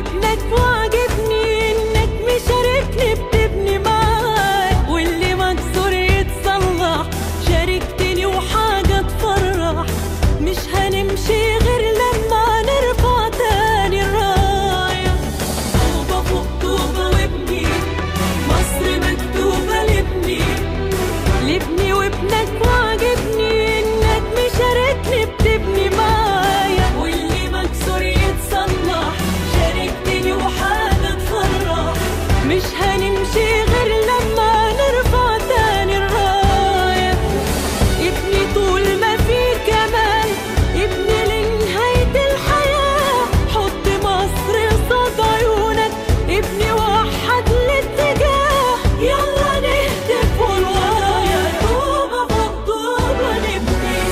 وابنك وعجبني انك مشاركني بتبني معاك واللي مكسور يتصلح شاركتني وحاجة تفرح مش هنمشي غير لما نرفع تاني الراية طوبة فوق طوبة وابني مصر مكتوبة لابني لابني وابنك وعجبني انك مشاركني بتبني معايا واللي مكسور يتصلح شاركتني وحاجة تفرح مش هنمشي غير لما نرفع تاني الراية ابني طول ما في كمال ابني لنهاية الحياة حط مصر قصاد عيونك ابني وحد الاتجاه يلا نهتف والورايا طوبة فوق طوبة نبني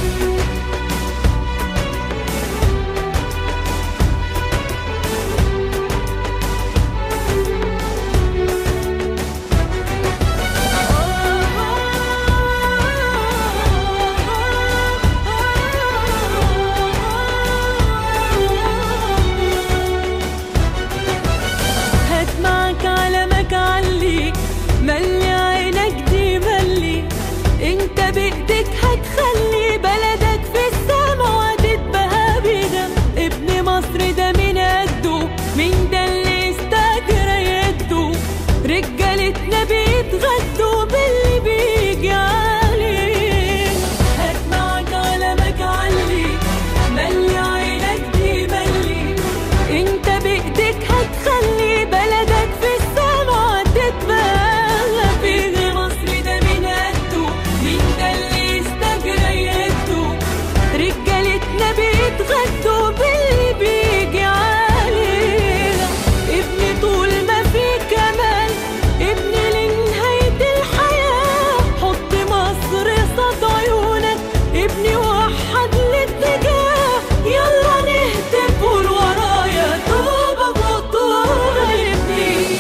هات معاك علمك علي ملي عينك دي ملي انت بايدك هتخلي بلدك في السما وهتتبهى بينا ابن مصر ده من قده مين ده اللي استجرى يده رجالتنا بيتغدوا باللي بيجي عليه هات معاك علمك علي ملي عينك دي ملي انت بايدك هتخلي بلدك في السما تتباهى فيه مصر ده من قده مين ده اللي استجرى يده رجالتنا بيتغدوا باللي بيجي علينا ابني طول ما في كمال ابني لنهاية الحياة حط مصر قصاد عيونك ابني وحد الاتجاه يلا نهتف قول ورايا طوبة فوق طوبة ابني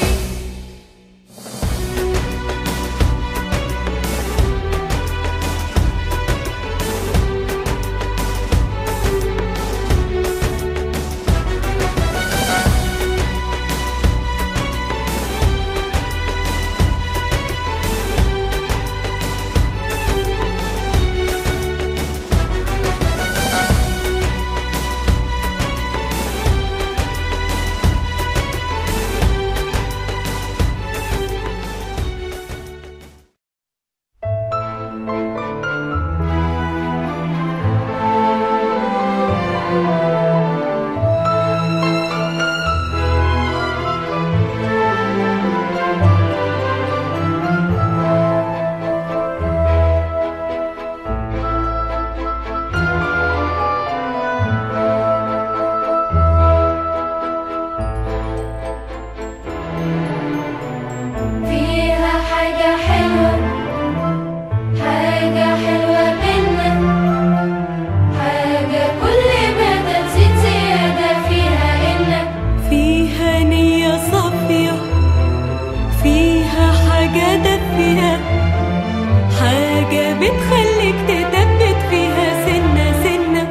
فيها حاجة حلوة حاجة حلوة بينا حاجة كل ما تزيد زيادة فيها إنك فيها نية صافية فيها حاجة دافية حاجة بتخليك تثبت فيها سنة سنة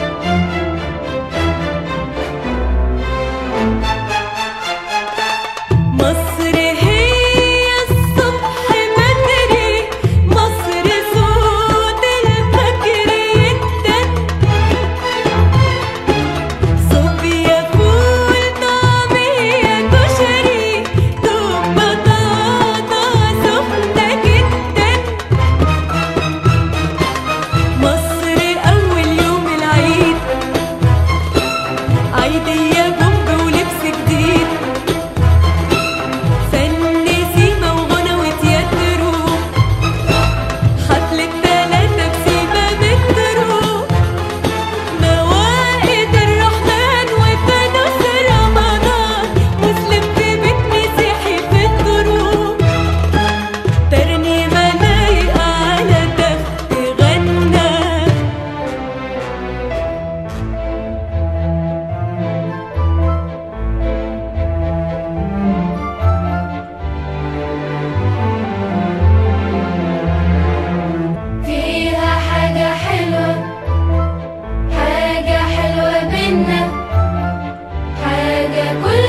مصر هي الصبح بدري مصر صوت الفجر يدن صوفيا فول طعمية كشري دوب بطاطا سخنة جدا مصر أول يوم العيد عيدية بومب ولبس جديد فن سيما وغنى وتياترو حفلة تلاتة بسيما مترو موائد الرحمن وفانوس رمضان مسلم في بيت مسيحي في الدروب ترنيمة لايقة على تخت غنى فيها حاجة حلوة حاجة حلوة بينا حاجة كل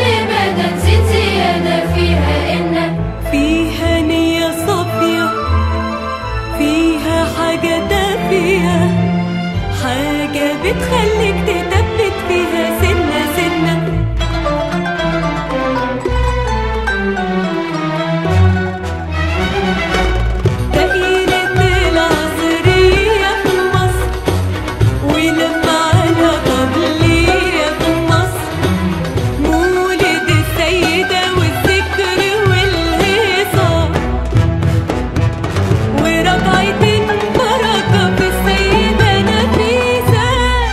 بتخليك تثبت فيها سنة سنة دقيقة العصرية في مصر ولما على قبلية في مصر مولد السيدة والذكر والهيصة ورجعتين بركة في السيدة نفيسة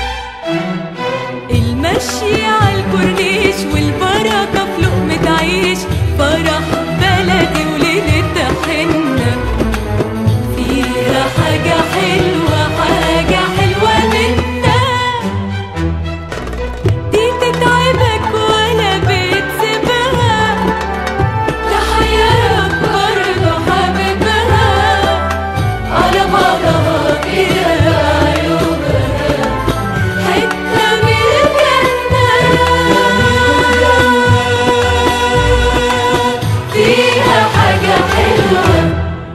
المشي على الكورنيش والبركة في لقمة عيش فرح بلدي وليلة حنة فيها حاجة حلوة حاجة حلوة منها دي تتعبك ولا بتسيبها تحيرك برضه حبيبها على بعضها كده عيوبها حتة من الجنة فيها حاجة حلوة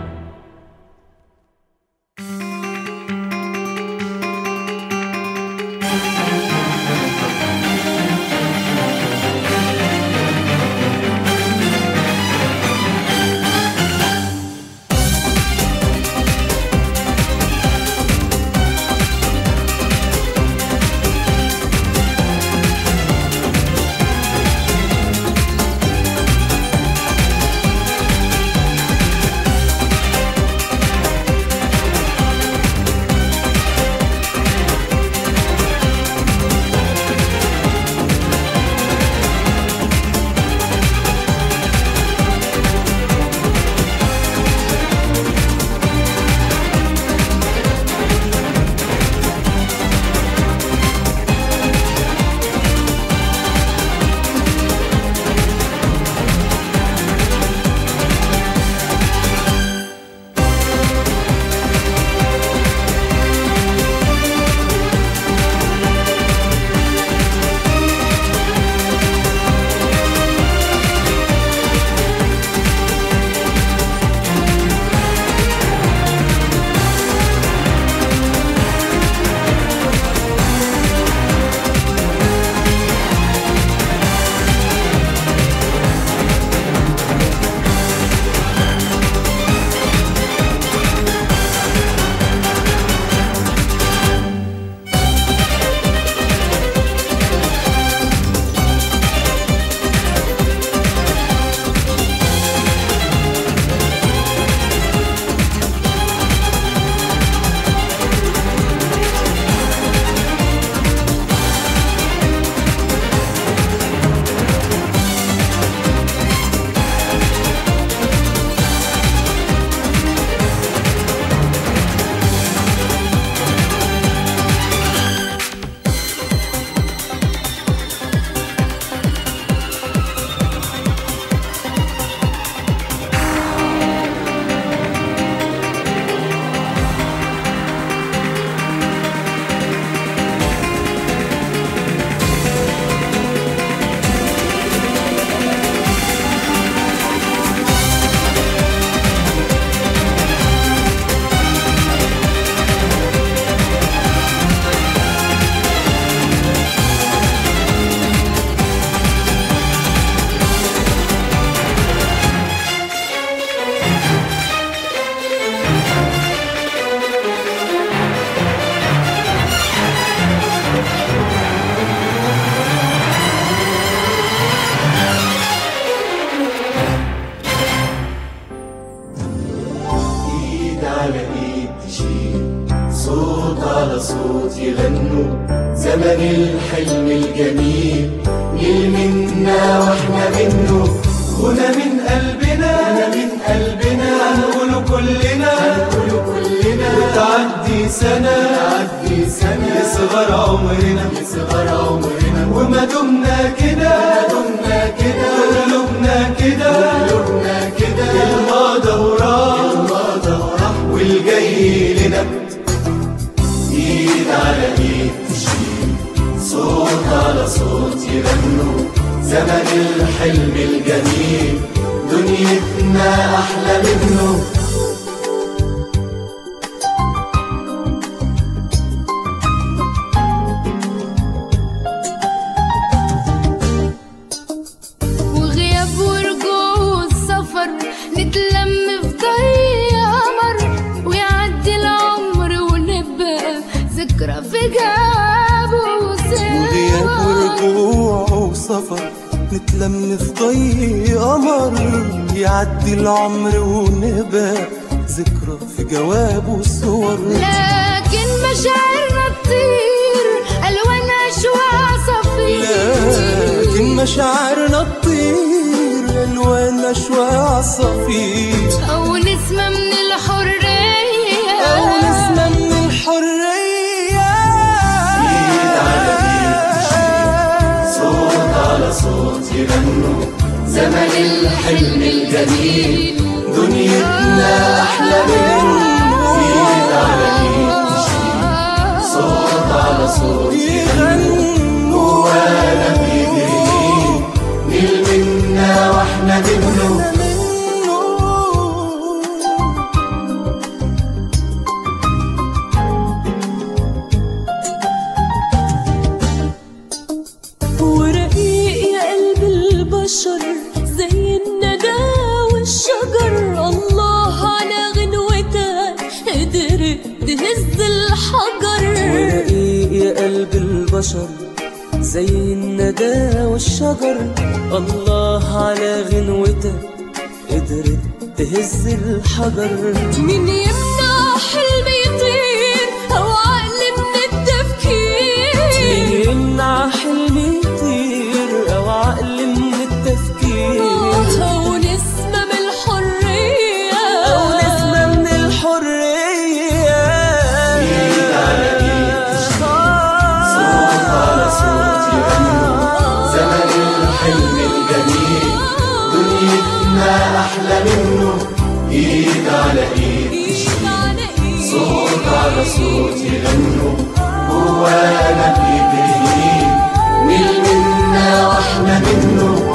ايد على ايد تشيل صوت على صوت يغنوا زمن الحلم الجميل جيل منا واحنا منه هنا من قلبنا هنا من قلبنا هنقوله كلنا هنقوله كلنا وتعدي سنة تعدي سنة يصغر عمرنا يصغر عمرنا وما دمنا كده ما دمنا كده وقلوبنا كده وقلوبنا كده الماضي وراح الماضي وراح والجاي لنا ايد على ايد تشيل صوت على صوت يغنوا زمن الحلم الجميل دنيتنا احلى منه وسفر نتلم في ضي قمر يعدي العمر ونبقى ذكرى في جواب وصور لكن مشاعرنا تطير ألوان أشواق صفير لكن مشاعرنا تطير الوان اشواق عصافير أو نسمة من الحرية او نسمة من الحرية ايد على ايد تشيل صوت على صوت يغنوا زمن الحلم الجميل دنيتنا احلى منه ايد على ايد تشيل صوت على صوت يغنوا وانا بيدري نيل منا واحنا منه ورقيق يا قلب البشر زي الندى والشجر الله على غنوتك قدرت تهز الحجر ورقيق يا قلب البشر زي الندى والشجر الله على غنوتك قدرت تهز الحجر مين يمنع حلم يطير او عقل من التفكير يمنع حلمي يطير او عقل من التفكير او نسمة من الحرية او نسمة من الحرية ايد على ايد صوت على صوت يغنوا زمن الحلم الجميل دنيتنا احلى منه ايد على ايد إيد على إيد. صوت على صوت يغنوا جوانا بيدري مين منا واحنا منه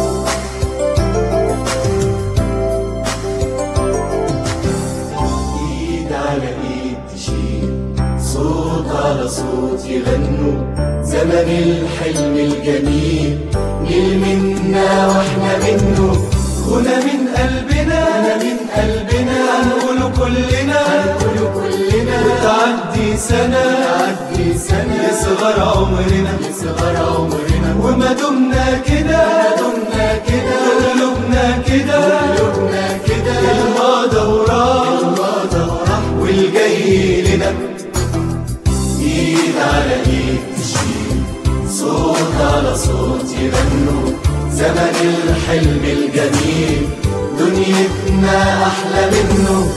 ايد على ايد تشيل صوت على صوت يغنوا زمن الحلم الجميل مين منا واحنا منه هنا من قلبنا هنا من قلبنا هنقوله كلنا هنقوله كلنا وتعدي سنة تعدي سنة يصغر عمرنا يصغر عمرنا وما دمنا كده ما دمنا كده قلوبنا كده قلوبنا كده الماضي وراح الماضي وراح والجاي لنا ايد على ايد تشيل صوت على صوت يغنوا زمن الحلم الجميل دنيتنا احلى منه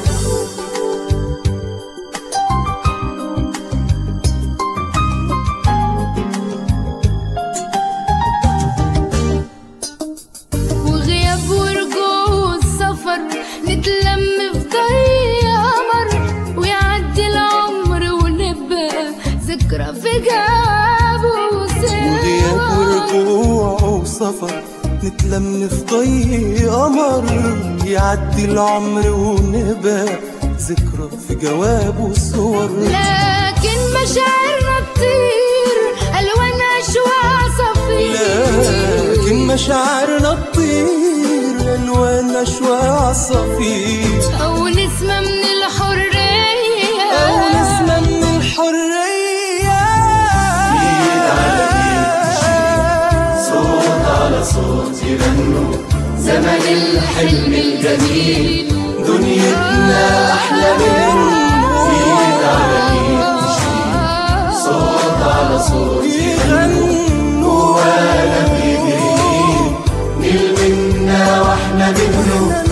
وغياب ورجوع والسفر نتلم في ضي قمر ويعدي العمر ونبقى ذكرى في جاب وغياب ورجوع وسفر نتلم في ضي قمر يعدي العمر ونبقى ذكرى في جواب وصور لكن مشاعرنا تطير ألوان أشواق صفير لكن مشاعرنا تطير الوان اشواق عصافير أو نسمة من الحرية او نسمة من الحرية ايد على ايد تشيل صوت على صوت يغنوا زمن الحلم الجميل دنيتنا احلى منه ايد على ايد تشيل صوت على صوت يغنوا وانا بيدري نيل منا واحنا منه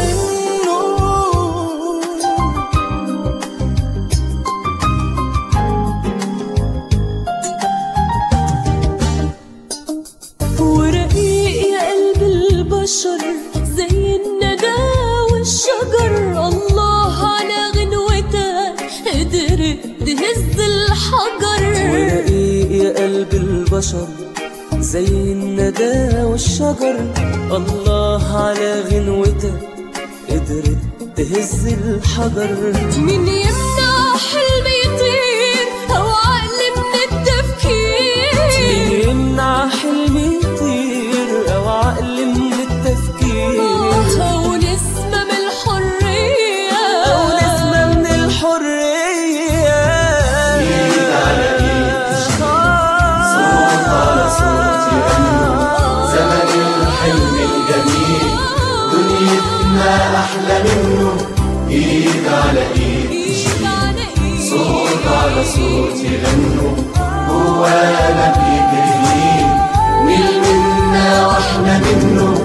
ورقيق يا قلب البشر زي الندى والشجر الله على غنوتك قدرت تهز الحجر ورقيق يا قلب البشر زي الندى والشجر الله على غنوتك قدرت تهز الحجر مين يمنع حلم يطير او عقل من التفكير يمنع حلمي يطير او عقل من التفكير او نسمة من الحرية او نسمة من الحرية ايد على ايد تشيل صوت على صوت يغنوا منه ايد على ايد ايد على ايد صوت على صوت يغنوا جوانا بيجري نيل منا واحنا منه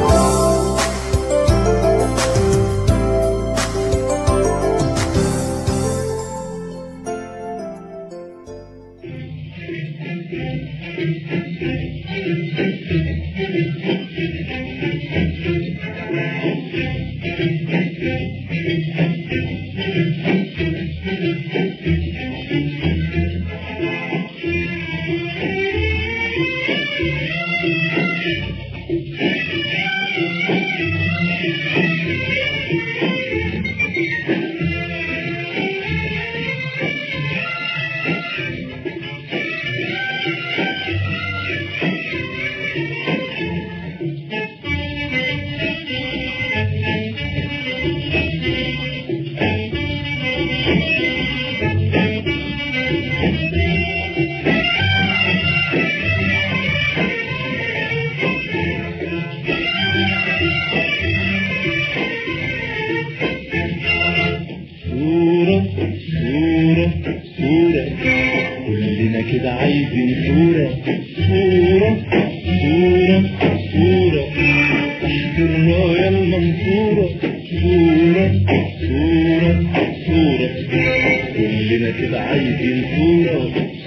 صورة صورة صورة كلنا كده عايزين صورة صورة صورة صورة تحت الراية المنصورة صورة صورة صورة كلنا كده عايزين صورة